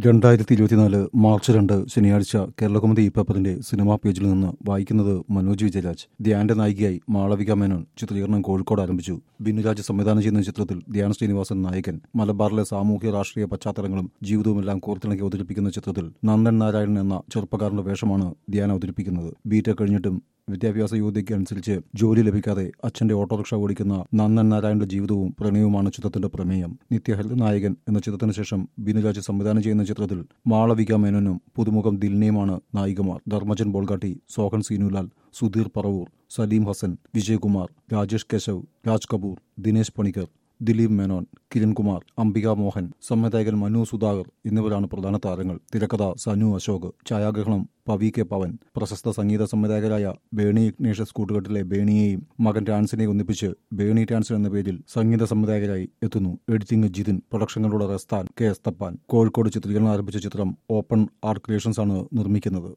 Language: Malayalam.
രണ്ടായിരത്തി ഇരുപത്തിനാല് മാർച്ച് രണ്ട് ശനിയാഴ്ച കേരളകൗമുദി ഈ പേപ്പറിന്റെ സിനിമാ പേജിൽ നിന്ന് വായിക്കുന്നത് മനോജ് വിജയരാജ് ധ്യാന്റെ നായികയായി മാളവിക മേനോൻ ചിത്രീകരണം കോഴിക്കോട് ആരംഭിച്ചു ബിനുരാജ് സംവിധാനം ചെയ്യുന്ന ചിത്രത്തിൽ ധ്യാൻ ശ്രീനിവാസൻ നായകൻ മലബാറിലെ സാമൂഹ്യ രാഷ്ട്രീയ പശ്ചാത്തലങ്ങളും ജീവിതവുമെല്ലാം കോർത്തിണക്കി അവതരിപ്പിക്കുന്ന ചിത്രത്തിൽ നന്ദൻ നാരായണൻ എന്ന ചെറുപ്പക്കാരന്റെ വേഷമാണ് ധ്യാൻ അവതരിപ്പിക്കുന്നത് ബിടെക് കഴിഞ്ഞിട്ടും വിദ്യാഭ്യാസ യോഗ്യതയ്ക്ക് അനുസരിച്ച് ജോലി ലഭിക്കാതെ അച്ഛന്റെ ഓട്ടോറിക്ഷ ഓടിക്കുന്ന നന്ദൻ നാരായണന്റെ ജീവിതവും പ്രണയവുമാണ് ചിത്രത്തിന്റെ പ്രമേയം നിത്യഹരിത നായകൻ എന്ന ചിത്രത്തിന് ശേഷം ബിനുരാജ് സംവിധാനം ചെയ്യുന്ന ചിത്രത്തിൽ മാളവിക മേനോനും പുതുമുഖം ദിൽനിയുമാണ് നായികമാർ ധർമ്മജൻ ബോൾഗാട്ടി സോഹൻ സീനുലാൽ സുധീർ പറവൂർ സലീം ഹസൻ വിജയകുമാർ രാജേഷ് കേശവ് രാജ് കപൂർ ദിനേശ് പണിക്കർ ദിലീപ് മേനോൻ കിരൺകുമാർ അംബിക മോഹൻ സംവിധായകൻ മനു സുധാകർ എന്നിവരാണ് പ്രധാന താരങ്ങൾ തിരക്കഥ സനു അശോക് ഛായാഗ്രഹണം പവി കെ പവൻ പ്രശസ്ത സംഗീത സംവിധായകരായ ബേണി ഇഗ്നേഷ്യസ് കൂട്ടുകെട്ടിലെ ബേണിയെയും മകൻ ടാൻസിനെ ഒന്നിപ്പിച്ച് ബേണി ടാൻസൻ എന്ന പേരിൽ സംഗീത സംവിധായകരായി എത്തുന്നു എഡിറ്റിംഗ് ജിതിൻ പ്രൊഡക്ഷനുകളുടെ റസ്താൻ കെ എസ്തപ്പാൻ കോഴിക്കോട് ചിത്രീകരണം ആരംഭിച്ച ചിത്രം ഓപ്പൺ ആർട്ട് ക്രിയേഷൻസ് ആണ് നിർമ്മിക്കുന്നത്